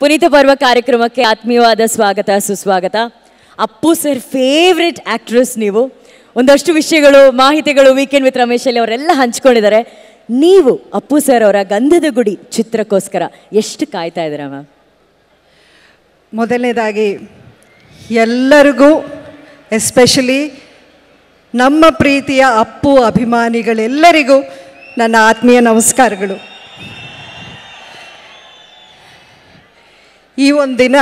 ಪುನೀತ ಪರ್ವ ಕಾರ್ಯಕ್ರಮಕ್ಕೆ ಆತ್ಮೀಯವಾದ ಸ್ವಾಗತ ಸುಸ್ವಾಗತ ಅಪ್ಪು ಸರ್ ಫೇವ್ರೆಟ್ ಆಕ್ಟ್ರೆಸ್ ನೀವು ಒಂದಷ್ಟು ವಿಷಯಗಳು ಮಾಹಿತಿಗಳು ವೀಕೆಂಡ್ ವಿತ್ ರಮೇಶ್ ಅಲ್ಲಿ ಅವರೆಲ್ಲ ಹಂಚ್ಕೊಂಡಿದ್ದಾರೆ ನೀವು ಅಪ್ಪು ಸರ್ ಅವರ ಗಂಧದ ಗುಡಿ ಚಿತ್ರಕ್ಕೋಸ್ಕರ ಎಷ್ಟು ಕಾಯ್ತಾ ಇದ್ದೀರಾ ಮ್ಯಾಮ್ ಮೊದಲನೇದಾಗಿ ಎಲ್ಲರಿಗೂ ಎಸ್ಪೆಷಲಿ ನಮ್ಮ ಪ್ರೀತಿಯ ಅಪ್ಪು ಅಭಿಮಾನಿಗಳೆಲ್ಲರಿಗೂ ನನ್ನ ಆತ್ಮೀಯ ನಮಸ್ಕಾರಗಳು ಈ ಒಂದು ದಿನ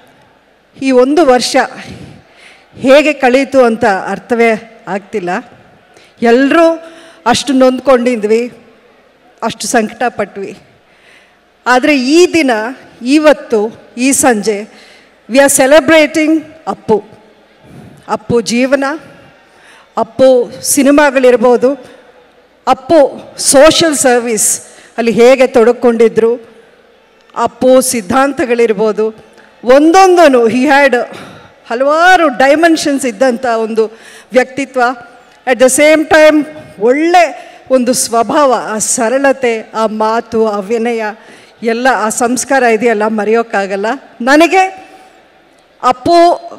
ಈ ಒಂದು ವರ್ಷ ಹೇಗೆ ಕಳೀತು ಅಂತ ಅರ್ಥವೇ ಆಗ್ತಿಲ್ಲ ಎಲ್ಲರೂ ಅಷ್ಟು ನೊಂದ್ಕೊಂಡಿದ್ವಿ ಅಷ್ಟು ಸಂಕಟ ಪಟ್ವಿ ಆದರೆ ಈ ದಿನ ಇವತ್ತು ಈ ಸಂಜೆ we are celebrating Appu Appu ಜೀವನ ಅಪ್ಪು ಸಿನಿಮಾಗಳಿರ್ಬೋದು ಅಪ್ಪು ಸೋಷಲ್ ಸರ್ವಿಸ್ ಅಲ್ಲಿ ಹೇಗೆ ತೊಡಕೊಂಡಿದ್ರು ಅಪ್ಪು ಸಿದ್ಧಾಂತಗಳಿರ್ಬೋದು ಒಂದೊಂದೂ ಹಿ ಹ್ಯಾಡ್ ಹಲವಾರು ಡೈಮೆನ್ಷನ್ಸ್ ಇದ್ದಂಥ ಒಂದು ವ್ಯಕ್ತಿತ್ವ ಅಟ್ ದ ಸೇಮ್ ಟೈಮ್ ಒಳ್ಳೆ ಒಂದು ಸ್ವಭಾವ ಆ ಸರಳತೆ ಆ ಮಾತು ಆ ವಿನಯ ಎಲ್ಲ ಆ ಸಂಸ್ಕಾರ ಇದೆಯಲ್ಲ ಮರೆಯೋಕ್ಕಾಗಲ್ಲ ನನಗೆ Appu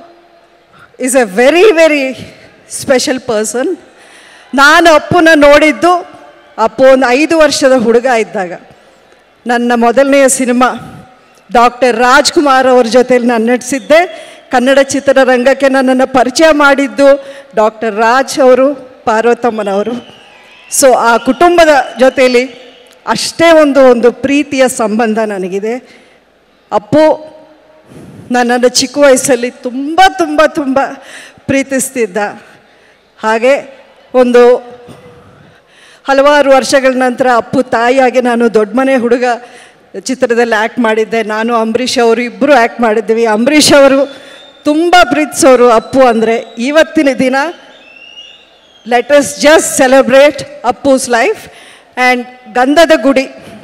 is a very very special person ನಾನು ಅಪ್ಪುನ ನೋಡಿದ್ದು ಅಪ್ಪು ಒಂದು ಐದು ವರ್ಷದ ಹುಡುಗ ಇದ್ದಾಗ ನನ್ನ ಮೊದಲನೆಯ ಸಿನಿಮಾ ಡಾಕ್ಟರ್ ರಾಜ್ಕುಮಾರ್ ಅವ್ರ ಜೊತೆಲಿ ನಾನು ನಟಿಸಿದ್ದೆ ಕನ್ನಡ ಚಿತ್ರರಂಗಕ್ಕೆ ನನ್ನನ್ನು ಪರಿಚಯ ಮಾಡಿದ್ದು ಡಾಕ್ಟರ್ ರಾಜ್ ಅವರು ಪಾರ್ವತಮ್ಮನವರು ಸೊ ಆ ಕುಟುಂಬದ ಜೊತೆಯಲ್ಲಿ ಅಷ್ಟೇ ಒಂದು ಒಂದು ಪ್ರೀತಿಯ ಸಂಬಂಧ ನನಗಿದೆ ಅಪ್ಪು ನನ್ನನ್ನು ಚಿಕ್ಕ ವಯಸ್ಸಲ್ಲಿ ತುಂಬ ತುಂಬ ತುಂಬ ಪ್ರೀತಿಸ್ತಿದ್ದ ಹಾಗೆ ಒಂದು ಹಲವಾರು ವರ್ಷಗಳ ನಂತರ ಅಪ್ಪು ತಾಯಿಯಾಗಿ ನಾನು ದೊಡ್ಡ ಮನೆ ಹುಡುಗ ಚಿತ್ರದಲ್ಲಿ ಆ್ಯಕ್ಟ್ ಮಾಡಿದ್ದೆ ನಾನು ಅಂಬರೀಷ್ ಅವರು ಇಬ್ಬರು ಆ್ಯಕ್ಟ್ ಮಾಡಿದ್ದೀವಿ ಅಂಬರೀಷ್ ಅವರು ತುಂಬ ಪ್ರೀತಿಸೋರು ಅಪ್ಪು ಅಂದರೆ ಇವತ್ತಿನ ದಿನ let us just celebrate Appu's life and Gandhada Gudi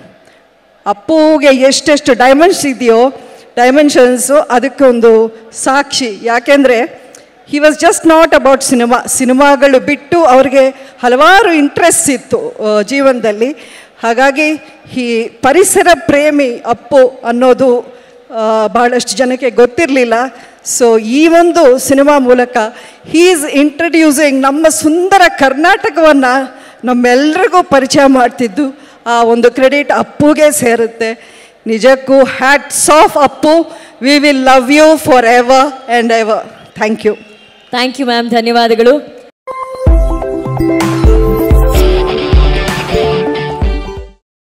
ಅಪ್ಪುಗೆ ಎಷ್ಟೆಷ್ಟು ಡೈಮೆನ್ಸ್ ಇದೆಯೋ ಡೈಮೆನ್ಷನ್ಸು ಅದಕ್ಕೆ ಒಂದು ಸಾಕ್ಷಿ ಯಾಕೆಂದರೆ he was just not about cinema ಸಿನಿಮಾಗಳು ಬಿಟ್ಟು ಅವ್ರಿಗೆ ಹಲವಾರು ಇಂಟ್ರೆಸ್ಟ್ ಇತ್ತು ಆ, ಜೀವನದಲ್ಲಿ ಹಾಗಾಗಿ ಈ ಪರಿಸರ ಪ್ರೇಮಿ ಅಪ್ಪು ಅನ್ನೋದು ಆ, ಬಹಳಷ್ಟು ಜನಕ್ಕೆ ಗೊತ್ತಿರಲಿಲ್ಲ ಸೊ ಈ ಒಂದು ಸಿನಿಮಾ ಮೂಲಕ ಈಸ್ ಇಂಟ್ರಡ್ಯೂಸಿಂಗ್ ನಮ್ಮ ಸುಂದರ ಕರ್ನಾಟಕವನ್ನು ನಮ್ಮೆಲ್ರಿಗೂ ಪರಿಚಯ ಮಾಡ್ತಿದ್ದು ಆ ಒಂದು ಕ್ರೆಡಿಟ್ ಅಪ್ಪುಗೆ ಸೇರುತ್ತೆ ನಿಜಕ್ಕೂ hats off Appu we will love you forever and ever thank you thank you ma'am ಧನ್ಯವಾದಗಳು